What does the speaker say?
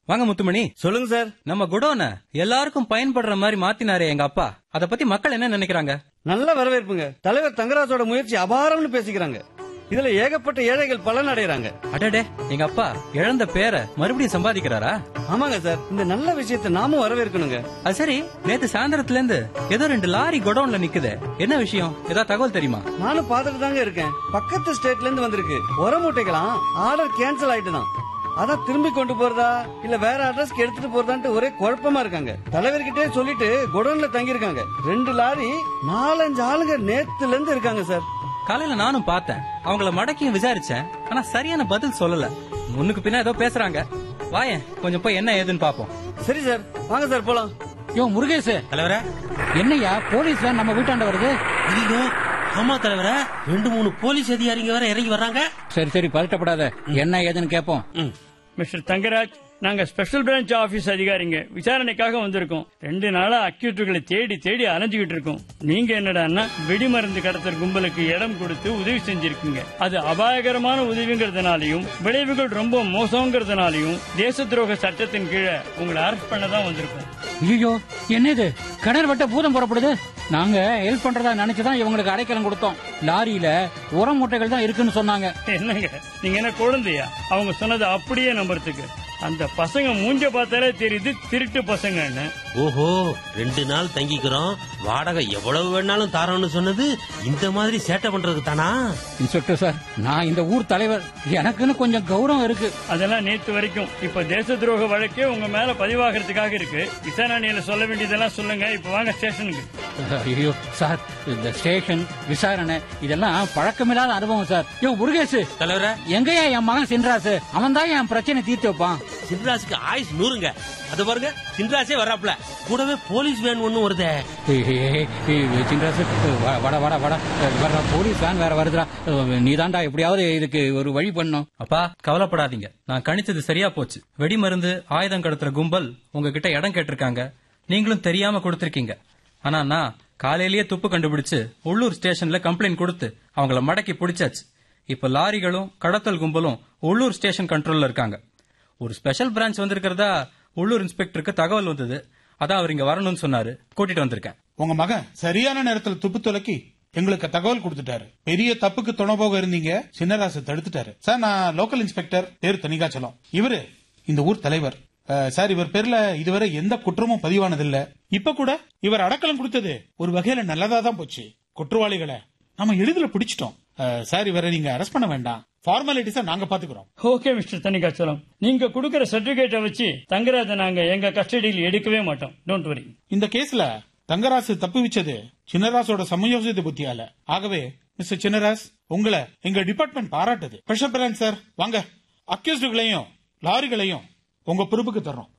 வாங்க முத்துமணி சொல்லுங்க சார் நம்ம குடோன எல்லாருக்கும் பயன்படுற மாதிரி மாத்தினாரே எங்க அப்பா அத பத்தி மக்கள் என்ன நினைக்கிறாங்க நல்ல வரவேற்புங்க தலைவர் தங்கராஜோட முயற்சி அபாரம்னு பேசிக்கிறாங்க இதுல ஏகப்பட்ட ஏழைகள் பலன் அடையறாங்க அடடே எங்க அப்பா இழந்த பேரை மறுபடியும் சம்பாதிக்கிறாரா ஆமாங்க சார் இந்த நல்ல விஷயத்தை நாமும் வரவேற்கணுங்க அது சரி நேத்து சாயந்தரத்துல இருந்து ஏதோ ரெண்டு லாரி குடோன்ல நிக்குது என்ன விஷயம் ஏதாவது தகவல் தெரியுமா நானும் பாத்துட்டு தாங்க இருக்கேன் பக்கத்து ஸ்டேட்ல இருந்து வந்திருக்கு உர மூட்டைகளாம் ஆர்டர் கேன்சல் ஆயிட்டு தான் அதான் திரும்பி கொண்டு போறதா இல்ல வேற அட்ரஸ்க்கு எடுத்துட்டு போறதான்ட்டு ஒரே குழப்பமா இருக்காங்க தலைவர்கிட்டே சொல்லிட்டு குடோன்ல தங்கி இருக்காங்க ரெண்டு லாரி நாலஞ்சு ஆளுங்க நேத்துல இருந்து இருக்காங்க சார் காலையில நானும் பார்த்தேன் அவங்கள மடக்கியும் விசாரிச்சேன் ஆனா சரியான பதில் சொல்லல முன்னுக்கு பின்ன ஏதோ பேசுறாங்க வாயேன் கொஞ்சம் போய் என்ன ஏதுன்னு பாப்போம் சரி சார் வாங்க சார் போலாம் யோ முருகேஷ் தலைவரே என்னய்யா போலீஸ் வேன் நம்ம வீட்டாண்ட வருது ஐயோ ஆமா தலைவரே ரெண்டு மூணு போலீஸ் அதிகாரிங்க வேற இறங்கி வர்றாங்க சரி சரி பதட்டப்படாத என்ன ஏதுன்னு கேப்போம் மிஸ்டர் தங்கராஜ் நாங்க ஸ்பெஷல் பிரான்ச் ஆபீஸ் அதிகாரிங்க விசாரணைக்காக வந்திருக்கோம் ரெண்டு நாளா அக்யூட்டுகளை தேடி தேடி அலைஞ்சுகிட்டு இருக்கோம் நீங்க என்னடான்னா வெடிமருந்து கடத்தல் கும்பலுக்கு இடம் கொடுத்து உதவி செஞ்சிருக்கீங்க அது அபாயகரமான உதவிங்கிறதுனாலையும் விளைவுகள் ரொம்ப மோசங்கிறதுனாலையும் தேச துரோக சட்டத்தின் கீழே உங்களை அரெஸ்ட் பண்ண தான் வந்திருக்கோம் ஐயோ என்னது கிணறு வெட்ட பூதம் புறப்படுது நாங்க ஹெல்ப் பண்றதா நினைச்சுதான் இவங்களுக்கு அடைக்கலம் கொடுத்தோம் லாரியில உர மூட்டைகள் தான் இருக்குன்னு சொன்னாங்க என்னங்க நீங்க என்ன குழந்தையா அவங்க சொன்னதை அப்படியே நம்புறதுக்கு அந்த பசங்க மூஞ்ச பார்த்தாலே தெரியுது திருட்டு பசங்கன்னு ஓஹோ ரெண்டு நாள் தங்கிக்கிறோம் வாடகை எவ்வளவு வேணாலும் தாரோன்னு சொன்னது இந்த மாதிரி சேட்டை பண்றது தானா இன்ஸ்பெக்டர் சார் நான் இந்த ஊர் தலைவர் எனக்குன்னு கொஞ்சம் கௌரவம் இருக்கு அதெல்லாம் நேத்து வரைக்கும் இப்ப தேச துரோக வழக்கே உங்க மேல பதிவாகிறதுக்காக இருக்கு விசாரணையில சொல்ல வேண்டியதெல்லாம் சொல்லுங்க இப்ப வாங்க ஸ்டேஷனுக்கு ஐயோ சார் இந்த ஸ்டேஷன் விசாரணை இதெல்லாம் பழக்கமில்லாத அனுபவம் சார் யோ முருகேஷ் தலைவரே எங்கயா என் மகன் சின்ராசு அவன் தான் என் பிரச்சனை தீர்த்து வைப்பான் சின்ராசுக்கு ஆயுஸ் நூறுங்க அது பாருங்க சின்ராசே வர்றாப்ல கூடவே போலீஸ் வேன் ஒண்ணும் வருதே ஏய், ஏய், ஏய், சின்ராசு வா- வாடா வாடா வாடா வர்றா போலீஸ் வேன் வேற வருதுடா நீதான்டா எப்படியாவது இதுக்கு ஒரு வழி பண்ணும் அப்பா கவலைப்படாதீங்க நான் கணிச்சது சரியா போச்சு வெடிமருந்து ஆயுதம் கடத்துற கும்பல் உங்ககிட்ட இடம் கேட்டிருக்காங்க நீங்களும் தெரியாம கொடுத்திருக்கீங்க ஆனா நான் காலையிலேயே துப்பு கண்டுபிடிச்சு உள்ளூர் ஸ்டேஷன்ல கம்ப்ளைண்ட் கொடுத்து அவங்கள மடக்கி பிடிச்சாச்சு இப்ப லாரிகளும் கடத்தல் கும்பலும் உள்ளூர் ஸ்டேஷன் கண்ட்ரோல்ல இருக்காங்க ஒரு ஸ்பெஷல் பிரான்ச் வந்திருக்கிறதா உள்ளூர் இன்ஸ்பெக்டருக்கு தகவல் வந்தது அதான் அவர் இங்க வரணும்னு சொன்னாரு கூட்டிட்டு வந்திருக்கேன் உங்க மகன் சரியான நேரத்துல துப்பு துலக்கி எங்களுக்கு தகவல் கொடுத்துட்டாரு பெரிய தப்புக்கு துணை போக இருந்தீங்க சின்னராசு தடுத்துட்டாரு சார் நான் லோக்கல் இன்ஸ்பெக்டர் பேர் தனிகாச்சலம் இவரு இந்த ஊர் தலைவர் அஹ், சார் இவர் பேர்ல இதுவரை எந்த குற்றமும் பதிவானதில்ல இப்ப கூட இவர் அடக்கலம் கொடுத்தது ஒரு வகையில நல்லதா தான் போச்சு குற்றவாளிகளை நாம எளிதில் பிடிச்சிட்டோம் அஹ், சார் இவரை நீங்க அரெஸ்ட் பண்ண வேண்டாம் ஃபார்மாலிட்டிஸா நாங்க பாத்துக்கிறோம் ஓகே மிஸ்டர் தனிகாச்சலம் நீங்க கொடுக்கிற சர்டிபிகேட்டை வச்சு தங்கராஜ நாங்க எங்க கஸ்டடியில் எடுக்கவே மாட்டோம் டோன்ட் வரி இந்த கேஸ்ல தங்கராசு தப்புவிச்சது சின்னராசோட சமயோசித புத்தியால ஆகவே மிஸ்டர் சின்னராஸ் உங்களை எங்க டிபார்ட்மெண்ட் பாராட்டுது ஸ்பெஷல் பிரான்ச் சார் வாங்க அக்யூஸ்டுகளையும் லாரிகளையும் உங்க பொறுப்புக்கு தர்றோம்